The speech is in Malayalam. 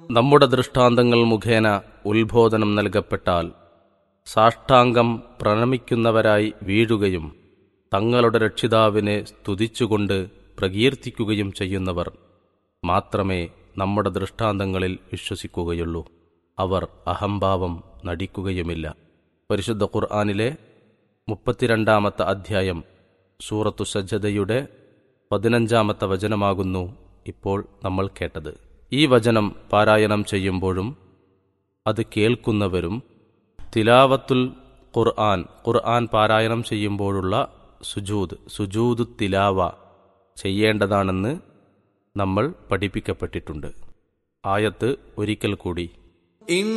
നമ്മുടെ ദൃഷ്ടാന്തങ്ങൾ മുഖേന ഉത്ബോധനം നൽകപ്പെട്ടാൽ സാഷ്ടാംഗം പ്രണമിക്കുന്നവരായി വീഴുകയും തങ്ങളുടെ രക്ഷിതാവിനെ സ്തുതിച്ചുകൊണ്ട് പ്രകീർത്തിക്കുകയും ചെയ്യുന്നവർ മാത്രമേ നമ്മുടെ ദൃഷ്ടാന്തങ്ങളിൽ വിശ്വസിക്കുകയുള്ളൂ അവർ അഹംഭാവം നടിക്കുകയുമില്ല പരിശുദ്ധ ഖുർആാനിലെ മുപ്പത്തിരണ്ടാമത്തെ അധ്യായം സൂറത്തു സജ്ജതയുടെ പതിനഞ്ചാമത്തെ വചനമാകുന്നു ഇപ്പോൾ നമ്മൾ കേട്ടത് ഈ വചനം പാരായണം ചെയ്യുമ്പോഴും അത് കേൾക്കുന്നവരും തിലാവത്തുൽ ഖുർആൻ ഖുർആൻ പാരായണം ചെയ്യുമ്പോഴുള്ള സുജൂദ് സുജൂദ് തിലാവ ചെയ്യേണ്ടതാണെന്ന് നമ്മൾ പഠിപ്പിക്കപ്പെട്ടിട്ടുണ്ട് ആയത്ത് ഒരിക്കൽ കൂടി إن